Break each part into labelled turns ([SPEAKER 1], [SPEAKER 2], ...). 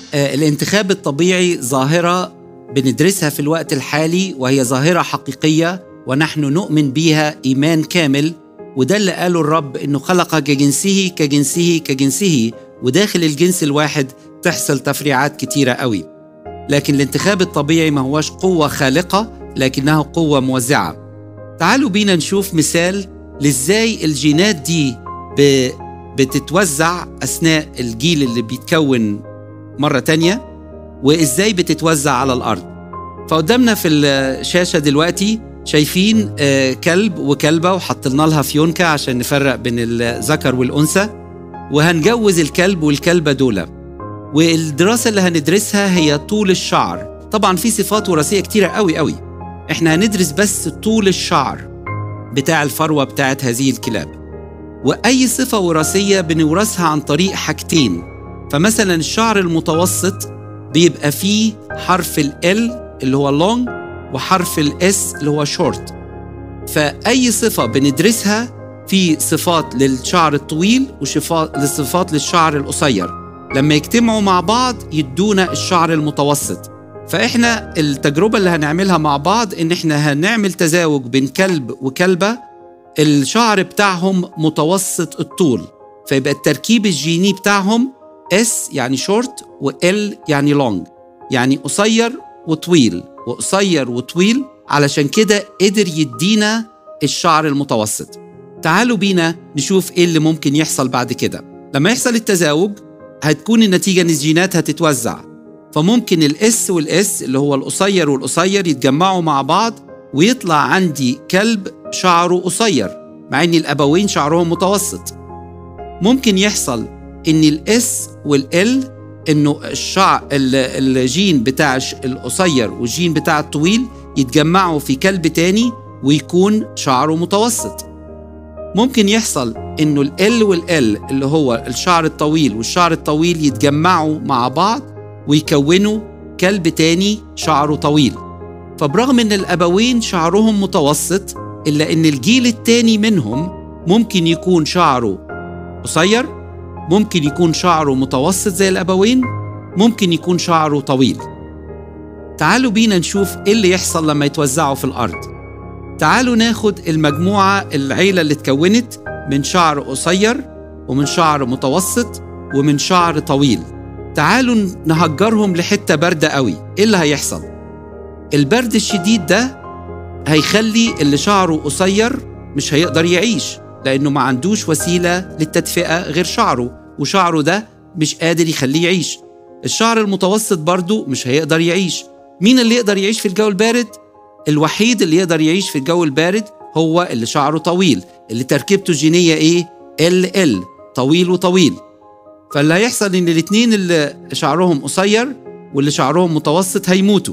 [SPEAKER 1] آه، الانتخاب الطبيعي ظاهرة بندرسها في الوقت الحالي وهي ظاهرة حقيقية ونحن نؤمن بها إيمان كامل وده اللي قاله الرب إنه خلق كجنسه كجنسه كجنسه وداخل الجنس الواحد تحصل تفريعات كتيرة قوي لكن الانتخاب الطبيعي ما هوش قوة خالقة لكنها قوة موزعة تعالوا بينا نشوف مثال لازاي الجينات دي بتتوزع أثناء الجيل اللي بيتكون مرة تانية وإزاي بتتوزع على الأرض فقدامنا في الشاشة دلوقتي شايفين آه، كلب وكلبة وحطلنا لها فيونكة عشان نفرق بين الذكر والأنثى وهنجوز الكلب والكلبة دول والدراسة اللي هندرسها هي طول الشعر طبعا في صفات وراثية كتيرة قوي قوي احنا هندرس بس طول الشعر بتاع الفروة بتاعت هذه الكلاب وأي صفة وراثية بنورثها عن طريق حاجتين فمثلا الشعر المتوسط بيبقى فيه حرف ال L اللي هو long وحرف ال S اللي هو short فأي صفة بندرسها في صفات للشعر الطويل وصفات للشعر القصير لما يجتمعوا مع بعض يدونا الشعر المتوسط فإحنا التجربة اللي هنعملها مع بعض إن إحنا هنعمل تزاوج بين كلب وكلبة الشعر بتاعهم متوسط الطول فيبقى التركيب الجيني بتاعهم S يعني شورت وال يعني لونج يعني قصير وطويل وقصير وطويل علشان كده قدر يدينا الشعر المتوسط تعالوا بينا نشوف ايه اللي ممكن يحصل بعد كده لما يحصل التزاوج هتكون النتيجة ان الجينات هتتوزع فممكن الاس والاس اللي هو القصير والقصير يتجمعوا مع بعض ويطلع عندي كلب شعره قصير مع ان الابوين شعرهم متوسط ممكن يحصل ان الاس والال انه الشعر الجين بتاع القصير والجين بتاع الطويل يتجمعوا في كلب تاني ويكون شعره متوسط ممكن يحصل انه ال والال اللي هو الشعر الطويل والشعر الطويل يتجمعوا مع بعض ويكونوا كلب تاني شعره طويل فبرغم ان الابوين شعرهم متوسط الا ان الجيل التاني منهم ممكن يكون شعره قصير ممكن يكون شعره متوسط زي الابوين ممكن يكون شعره طويل تعالوا بينا نشوف ايه اللي يحصل لما يتوزعوا في الارض تعالوا ناخد المجموعة العيلة اللي اتكونت من شعر قصير ومن شعر متوسط ومن شعر طويل تعالوا نهجرهم لحتة باردة قوي ايه اللي هيحصل البرد الشديد ده هيخلي اللي شعره قصير مش هيقدر يعيش لأنه ما عندوش وسيلة للتدفئة غير شعره وشعره ده مش قادر يخليه يعيش الشعر المتوسط برضه مش هيقدر يعيش مين اللي يقدر يعيش في الجو البارد الوحيد اللي يقدر يعيش في الجو البارد هو اللي شعره طويل اللي تركيبته الجينية إيه؟ ال ال طويل وطويل فاللي هيحصل إن الاتنين اللي شعرهم قصير واللي شعرهم متوسط هيموتوا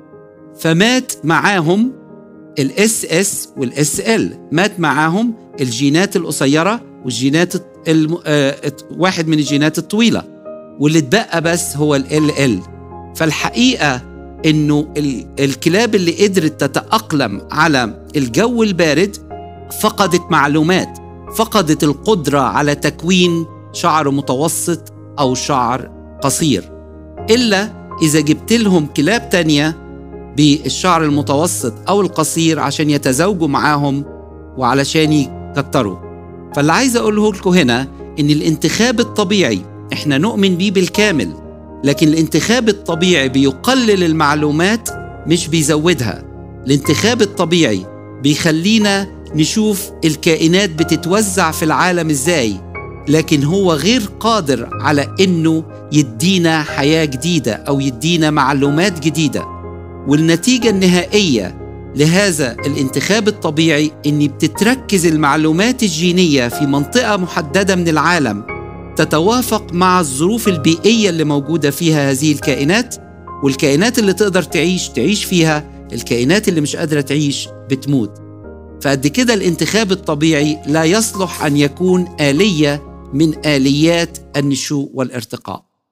[SPEAKER 1] فمات معاهم الاس اس والاس ال مات معاهم الجينات القصيرة والجينات الم... آه... واحد من الجينات الطويلة واللي اتبقى بس هو ال ال فالحقيقة انه الكلاب اللي قدرت تتاقلم على الجو البارد فقدت معلومات فقدت القدره على تكوين شعر متوسط او شعر قصير الا اذا جبت لهم كلاب تانيه بالشعر المتوسط او القصير عشان يتزاوجوا معاهم وعلشان يكتروا فاللي عايز اقوله لكم هنا ان الانتخاب الطبيعي احنا نؤمن بيه بالكامل لكن الانتخاب الطبيعي بيقلل المعلومات مش بيزودها الانتخاب الطبيعي بيخلينا نشوف الكائنات بتتوزع في العالم ازاي لكن هو غير قادر على انه يدينا حياه جديده او يدينا معلومات جديده والنتيجه النهائيه لهذا الانتخاب الطبيعي ان بتتركز المعلومات الجينيه في منطقه محدده من العالم تتوافق مع الظروف البيئية اللي موجودة فيها هذه الكائنات والكائنات اللي تقدر تعيش تعيش فيها الكائنات اللي مش قادرة تعيش بتموت فقد كده الانتخاب الطبيعي لا يصلح أن يكون آلية من آليات النشوء والارتقاء